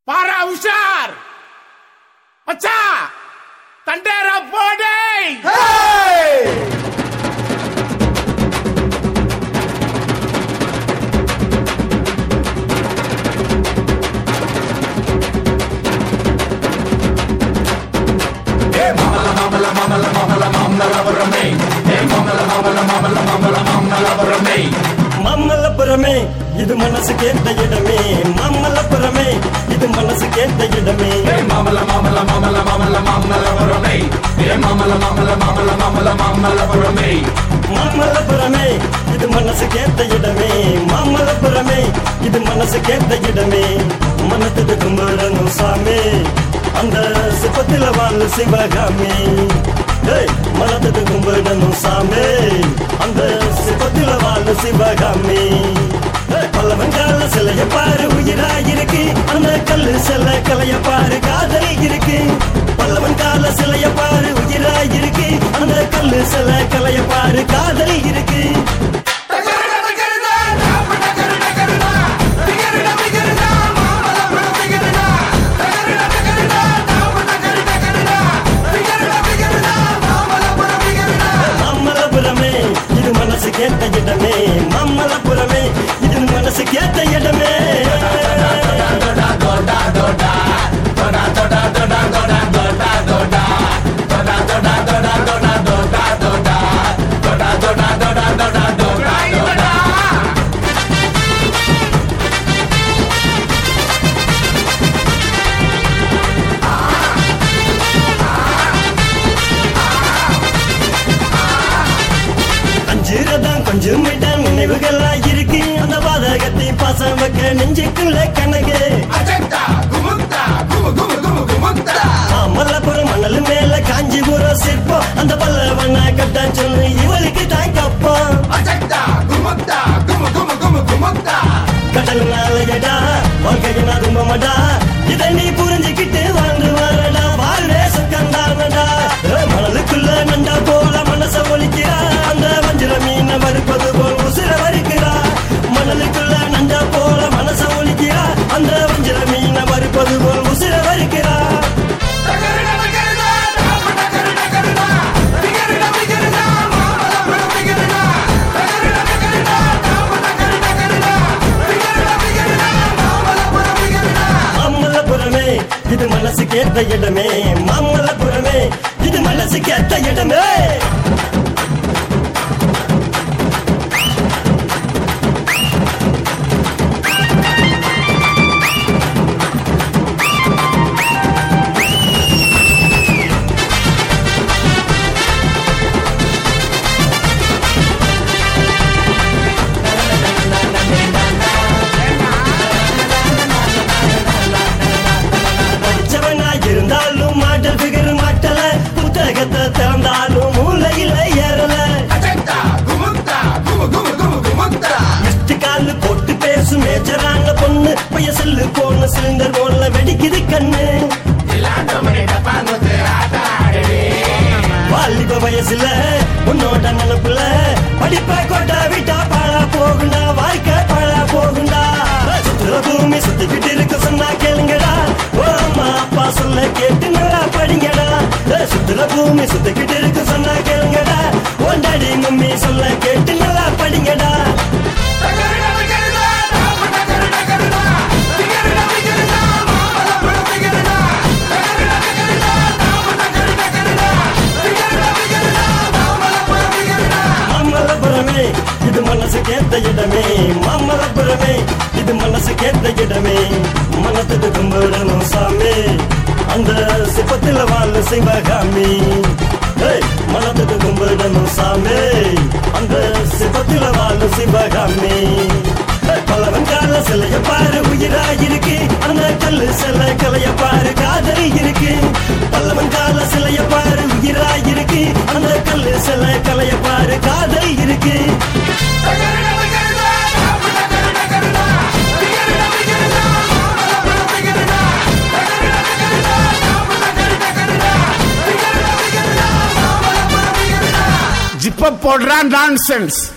பாரா உஷார் மச்சா தண்டேர போடே மம்மலபுரமே இது மனசு கேட்ட இடமே மம்மலபுரமே இது மனசு கேட்ட இடமே மாமல மாமல மாமல மாமல மாமல்லபுரமே ஏ மாமல மாமல மாமல மாமல மாமல்லபுரமே மம்மலபுரமே இது மனசு கேட்ட இடமே மம்மலபுரமே இது மனசு கேட்ட இடமே மனத்துக்கு கும்பிடணும் சாமி அந்த சிப்பத்தில வாழ் சிவகாமி ஏய், மனத்துக்கு கும்பிடணும் சாமி அந்த சிப்பத்தில வாழ் சிவகாமி ஏய், பல்லவன் கால சிலைய பாரு உயிராயிருக்கு அந்த கல்லு சில கலைய பாரு காதல் இருக்கு பல்லவன் கால சிலைய பாரு உயிராயிருக்கு அந்த கல்லு சில கலைய பாரு காதல் இருக்கு மம்மலபுரமே இது மனசு கேட்ட இடமே மம்மலபுரமே இது மனசு கேட்ட இடமே அஞ்சுரதான் கொஞ்சம் விட்டான் நினைவுகளா இருக்கு அந்த பாதகத்தை பாசம் வைக்க நெஞ்சுக்குள்ள கணக்கு அஜந்தா குமுக்தா குமு குமு குமு குமுக்தா மல்லபுரம் மணல் மேல காஞ்சிபுரம் சிற்பம் அந்த பல்லவன கட்டான் சொல்லு இவளுக்கு தான் கப்பம் அஜந்தா குமுக்தா குமு குமு குமு குமுக்தா கடல் நாளையடா வாழ்க்கையினா துன்பமடா இதை நீ புரிஞ்சுக்கிட்டு வாழ்ந்து வரடா வாழ்வே சுக்கந்தானடா மணலுக்குள்ள நண்டா போல மனச ஒலிக்கிறா அந்த வஞ்சிர மீன வறுப்பது போல் உசிர வறுக்கிறா மணலுக்குள்ள நண்டா போல மனச ஒலிக்கிறா அந்த வஞ்சிர மீன வறுப்பது போல் உசிர வறுக்கிறா மாமல்லபுரமே இது மனசு கேட்ட இடமே மாமல்லபுரமே இது மனசு கேட்ட இடமே படிச்சவனா இருந்தாலும் மாட்டல் பிகர் மாட்டல புத்தகத்தை திறந்தாலும் மூலையில ஏறல அஜந்தா குமுக்தா குமு குமு குமு குமுக்தா இஷ்டு காலு போட்டு பேசும் மேஜரான பொண்ணு பைய செல்லு போன சிலிண்டர் போல வெடிக்குது கண்ணு வாலிப வயசுல உன்னோட நினப்புல படிப்ப கொட்டா விட்டா பாழா போகுண்டா வாழ்க்கை பாழா போகுண்டா சுத்துற பூமி சுத்திக்கிட்டு இருக்கு சொன்னா கேளுங்கடா ஓ அம்மா அப்பா சொல்ல கேட்டு நல்லா படிங்கடா சுத்துற பூமி சுத்திக்கிட்டு இருக்கு சொன்னா கேளுங்கடா உன் டாடி மம்மி சொல்ல கேட்டு நல்லா படிங்கடா மாமல்லபுரமே இது மனசு கேட்ட இடமே மாமல்லபுரமே இது மனசு கேட்ட இடமே மனத்துக்கு கும்பிடணும் சாமி அந்த சிப்பத்தில வாழ் சிவகாமி ஏய், மனத்துக்கு கும்பிடணும் சாமி அந்த சிப்பத்தில வாழ் சிவகாமி ஏய், பலவன் கால சிலைய பாரு உயிராயிருக்கு அந்த கல்லு சிலை கலைய பாரு காதல் இருக்கு பல்லவன் கால சிலைய பாரு உயிராயிருக்கு அந்த கல்லு சிலை கலைய பாரு காதல் இருக்கு ஜிப்ப போடுறான் நான்சென்ஸ்